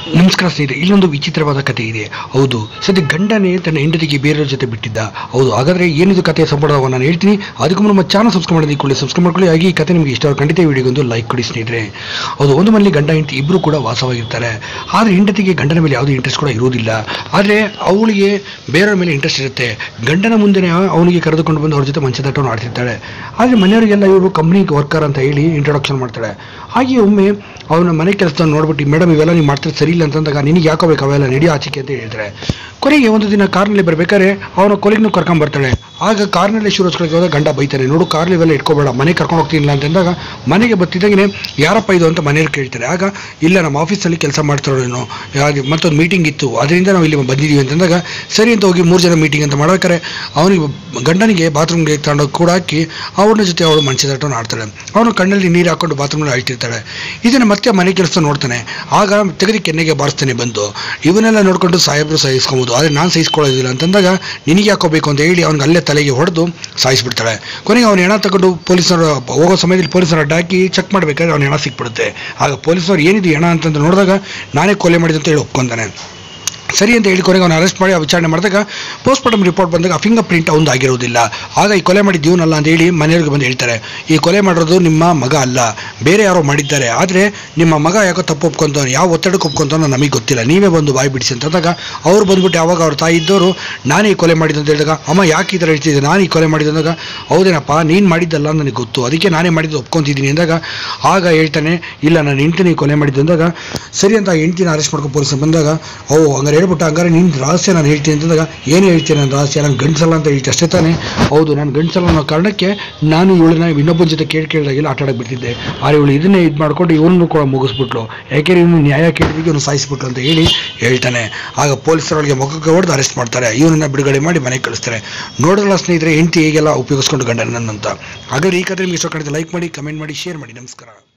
ನಮಸ್ಕಾರ ಸ್ನೇಹಿತರೆ ಇಲ್ಲೊಂದು ವಿಚಿತ್ರವಾದ ಕಥೆ ಇದೆ ಹೌದು ಸದ್ಯ ಗಂಡನೇ ತನ್ನ ಹೆಂಡತಿಗೆ ಬೇರೆಯವ್ರ ಜೊತೆ ಬಿಟ್ಟಿದ್ದ ಹೌದು ಹಾಗಾದ್ರೆ ಏನಿದು ಕಥೆಯ ಸಂಪೂರ್ಣವಾಗಿ ನಾನು ಹೇಳ್ತೀನಿ ಅದಕ್ಕೂ ಮುನ್ನ ನಮ್ಮ ಚಾನಲ್ ಸಬ್ಸ್ಕ್ರೈಬ್ ಮಾಡಿಕೊಳ್ಳಿ ಸಬ್ಸ್ಕ್ರೈಬ್ ಮಾಡ್ಕೊಳ್ಳಿ ಹಾಗೆ ಈ ಕಥೆ ನಿಮಗೆ ಇಷ್ಟ ಖಂಡಿತ ಈ ವಿಡಿಯೋಗೊಂದು ಲೈಕ್ ಕೊಡಿ ಸ್ನೇಹಿತರೆ ಹೌದು ಒಂದು ಮನೇಲಿ ಗಂಡ ಹೆಂಡತಿ ಇಬ್ಬರು ಕೂಡ ವಾಸವಾಗಿರ್ತಾರೆ ಆದರೆ ಹೆಂಡತಿಗೆ ಗಂಡನ ಮೇಲೆ ಯಾವುದೇ ಇಂಟ್ರೆಸ್ಟ್ ಕೂಡ ಇರುವುದಿಲ್ಲ ಆದರೆ ಅವಳಿಗೆ ಬೇರೆಯವ್ರ ಮೇಲೆ ಇಂಟ್ರೆಸ್ಟ್ ಇರುತ್ತೆ ಗಂಡನ ಮುಂದೆನೇ ಅವನಿಗೆ ಕರೆದುಕೊಂಡು ಬಂದು ಅವ್ರ ಜೊತೆ ಮಂಚದಾಟವನ್ನು ಆಡ್ತಿರ್ತಾಳೆ ಆದರೆ ಮನೆಯವರಿಗೆಲ್ಲ ಇವರು ಕಂಪ್ನಿ ವರ್ಕರ್ ಅಂತ ಹೇಳಿ ಇಂಟ್ರೊಡಕ್ಷನ್ ಮಾಡ್ತಾಳೆ ಹಾಗೆ ಒಮ್ಮೆ ಅವನ ಮನೆ ಕೆಲಸ ನೋಡ್ಬಿಟ್ಟು ಮೇಡಮ್ ಇವೆಲ್ಲ ನೀವು ಮಾಡ್ತಾರೆ ಸರಿ ಇಲ್ಲ ಅಂತಂದಾಗ ನಿನಗೆ ಯಾಕೋ ಬೇಕು ಅವೆಲ್ಲ ನಡಿ ಆಚೆಗೆ ಅಂತ ಹೇಳ್ತಾರೆ ಕೊನೆಗೆ ಒಂದು ದಿನ ಕಾರ್ನಲ್ಲಿ ಬರ್ಬೇಕಾದ್ರೆ ಅವನ ಕೊಲಿಗ್ನು ಕರ್ಕೊಂಡ್ ಬರ್ತಾಳೆ ಆಗ ಕಾರ್ನಲ್ಲಿ ಶುರುಸ್ಕೊಳಕ್ಕೆ ಹೋದಾಗ ಗಂಡ ಬೈತಾನೆ ನೋಡು ಕಾರ್ಲಿ ಇವೆಲ್ಲ ಇಟ್ಕೋಬೇಡ ಮನೆ ಕರ್ಕೊಂಡು ಹೋಗ್ತಿಲ್ಲ ಅಂತಂದಾಗ ಮನೆಗೆ ಬರ್ತಿದ್ದಾಗೆ ಯಾರಪ್ಪ ಇದು ಅಂತ ಮನೆಯವ್ರು ಕೇಳ್ತಾರೆ ಆಗ ಇಲ್ಲ ನಮ್ಮ ಆಫೀಸಲ್ಲಿ ಕೆಲಸ ಮಾಡ್ತಾರೋ ನೀನು ಯಾವ್ದು ಮತ್ತೊಂದು ಮೀಟಿಂಗ್ ಇತ್ತು ಅದರಿಂದ ನಾವು ಇಲ್ಲಿ ಬಂದಿದ್ದೀವಿ ಅಂತಂದಾಗ ಸರಿ ಅಂತ ಹೋಗಿ ಮೂರು ಜನ ಮೀಟಿಂಗ್ ಅಂತ ಮಾಡ್ಬೇಕಾರೆ ಅವನಿಗೆ ಗಂಡನಿಗೆ ಬಾತ್ರೂಮ್ಗೆ ತಗೊಂಡೋಗಿ ಕೂಡ ಹಾಕಿ ಅವ್ರನ್ನ ಜೊತೆ ಅವಳು ಮಂಚದಾಟವನ್ನು ಆಡ್ತಾಳೆ ಅವನು ಕಣ್ಣಲ್ಲಿ ನೀರು ಹಾಕೊಂಡು ಬಾತ್ರೂಮ್ನಲ್ಲಿ ಅಳ್ತಿರ್ತಾಳೆ ಇದನ್ನು ಮತ್ತೆ ಮನೆ ಕೆಲಸ ನೋಡ್ತಾನೆ ಆಗ ತೆಗೆದು ಕೆನ್ನೆಗೆ ಬಾರಿಸ್ತಾನೆ ಬಂದು ಇವನ್ನೆಲ್ಲ ನೋಡ್ಕೊಂಡು ಸಾಹೇಬರು ಸಹಿಸ್ಕೊಬೋದು ಆದರೆ ನಾನು ಸಹಿಸ್ಕೊಳ್ಳೋದಿಲ್ಲ ಅಂತಂದಾಗ ನಿನಗೆ ಹಾಕೋಬೇಕು ಅಂತ ಹೇಳಿ ಅವ್ನಿಗೆ ಅಲ್ಲೇ ತಲೆಗೆ ಹೊಡೆದು ಸಾಯಿಸ್ಬಿಡ್ತಾಳೆ ಕೊನೆಗೆ ಅವನ ಹೆಣ ತಗೊಂಡು ಪೊಲೀಸರು ಹೋಗೋ ಸಮಯದಲ್ಲಿ ಪೊಲೀಸರು ಅಡ್ಡಾಕಿ ಚೆಕ್ ಮಾಡಬೇಕಾದ್ರೆ ಅವನ ಹೆಣ ಸಿಕ್ಬಿಡುತ್ತೆ ಆಗ ಪೊಲೀಸರು ಏನಿದೆ ಹೆಣ ಅಂತಂದು ನೋಡಿದಾಗ ನಾನೇ ಕೊಲೆ ಮಾಡಿದೆ ಅಂತ ಹೇಳಿ ಒಪ್ಕೊಂತಾನೆ ಸರಿ ಅಂತ ಹೇಳಿ ಕೊನೆಗೆ ಅವನು ಅರೆಸ್ಟ್ ಮಾಡಿ ಆ ವಿಚಾರಣೆ ಮಾಡಿದಾಗ ಪೋಸ್ಟ್ಮಾರ್ಟಮ್ ರಿಪೋರ್ಟ್ ಬಂದಾಗ ಫಿಂಗರ್ ಪ್ರಿಂಟ್ ಅವ್ನು ಆಗಿರೋದಿಲ್ಲ ಆಗ ಈ ಕೊಲೆ ಮಾಡಿದ್ದು ಇವನಲ್ಲ ಅಂತ ಹೇಳಿ ಮನೆಯವ್ರಿಗೆ ಬಂದು ಹೇಳ್ತಾರೆ ಈ ಕೊಲೆ ಮಾಡಿರೋದು ನಿಮ್ಮ ಮಗ ಅಲ್ಲ ಬೇರೆ ಯಾರೋ ಮಾಡಿದ್ದಾರೆ ಆದರೆ ನಿಮ್ಮ ಮಗ ಯಾಕೋ ತಪ್ಪು ಒಪ್ಕೊಂತವನು ಯಾವ ಒತ್ತಡಕ್ಕೆ ಒಪ್ಕೊಂತವನೋ ನಮಗೆ ಗೊತ್ತಿಲ್ಲ ನೀವೇ ಬಂದು ಬಾಯಿ ಬಿಡಿಸಿ ಅಂತಂದಾಗ ಅವ್ರು ಬಂದ್ಬಿಟ್ಟು ಯಾವಾಗ ಅವ್ರ ತಾಯಿ ಇದ್ದವರು ನಾನೇ ಈ ಕೊಲೆ ಮಾಡಿದ್ದು ಅಂತ ಹೇಳಿದಾಗ ಅಮ್ಮ ಯಾಕೆ ಈ ಥರ ಹೇಳ್ತಿದ್ದೆ ನಾನು ಈ ಕೊಲೆ ಮಾಡಿದ್ದು ಅಂದಾಗ ಹೌದೇನಪ್ಪ ನೀನು ಮಾಡಿದ್ದಲ್ಲ ಅಂತ ನನಗೆ ಗೊತ್ತು ಅದಕ್ಕೆ ನಾನೇ ಮಾಡಿದ್ದು ಒಪ್ಕೊಂತಿದ್ದೀನಿ ಅಂದಾಗ ಆಗ ಹೇಳ್ತಾನೆ ಇಲ್ಲ ನಾನು ಹೆಂಡ್ತಿನಿ ಕೊಲೆ ಮಾಡಿದ್ದು ಅಂದಾಗ ಸರಿ ಅಂತ ಹೆಂಡ್ತಿನ ಅರೆಸ್ಟ್ ಮಾಡ್ಕೊಂಡು ಪೊಲೀಸರು ಬಂದಾಗ ಓ ಹಂಗಾರೆ ಹೇಳ್ಬಿಟ್ಟು ಹಂಗಾರೆ ನಿನ್ನ ರಹಸ್ಯ ನಾನು ಹೇಳ್ತೀನಿ ಅಂತಂದಾಗ ಏನು ಹೇಳ್ತೀನಿ ನನ್ನ ರಹಸ್ಯ ನಾನು ಗಂಡಸಲ್ಲ ಅಂತ ಹೇಳ್ತಿ ಅಷ್ಟೇ ತಾನೇ ಹೌದು ನಾನು ಗಂಡಸಲ್ಲ ಅನ್ನೋ ಕಾರಣಕ್ಕೆ ನಾನು ಇವಳನ್ನ ಇನ್ನೊಬ್ಬನ ಜೊತೆ ಕೇಳಿ ಕೇಳಿದಾಗೆಲ್ಲ ಆಟ ಆಡಕ್ಕೆ ಬಿಡ್ತಿದ್ದೆ ಆದರೆ ಇವಳು ಇದನ್ನೇ ಇದು ಮಾಡ್ಕೊಂಡು ಇವನು ಕೂಡ ಮುಗಿಸ್ಬಿಟ್ಲು ಯಾಕೆಂದ್ರೆ ಇವನು ನ್ಯಾಯ ಕೇಳಿದಕ್ಕೆ ಇವನು ಸಾಯಿಸ್ಬಿಟ್ಲು ಅಂತ ಹೇಳಿ ಹೇಳ್ತಾನೆ ಆಗ ಪೊಲೀಸರೊಳಗೆ ಮುಖಕ್ಕೆ ಹೊಡೆದು ಅರೆಸ್ಟ್ ಮಾಡ್ತಾರೆ ಇವನನ್ನ ಬಿಡುಗಡೆ ಮಾಡಿ ಮನೆಗೆ ಕಳಿಸ್ತಾರೆ ನೋಡೋಲ್ಲ ಸ್ನೇಹಿತರೆ ಹೆಂಡತಿ ಹೇಗೆಲ್ಲ ಉಪಯೋಗಿಸ್ಕೊಂಡು ಗಂಡನನ್ನಂತ ಹಾಗಾದ್ರೆ ಈ ಕಥೆ ನಿಮಗೆ ಇಷ್ಟ ಕಾಣಿದ್ರೆ ಲೈಕ್ ಮಾಡಿ ಕಮೆಂಟ್ ಮಾಡಿ ಶೇರ್ ಮಾಡಿ ನಮಸ್ಕಾರ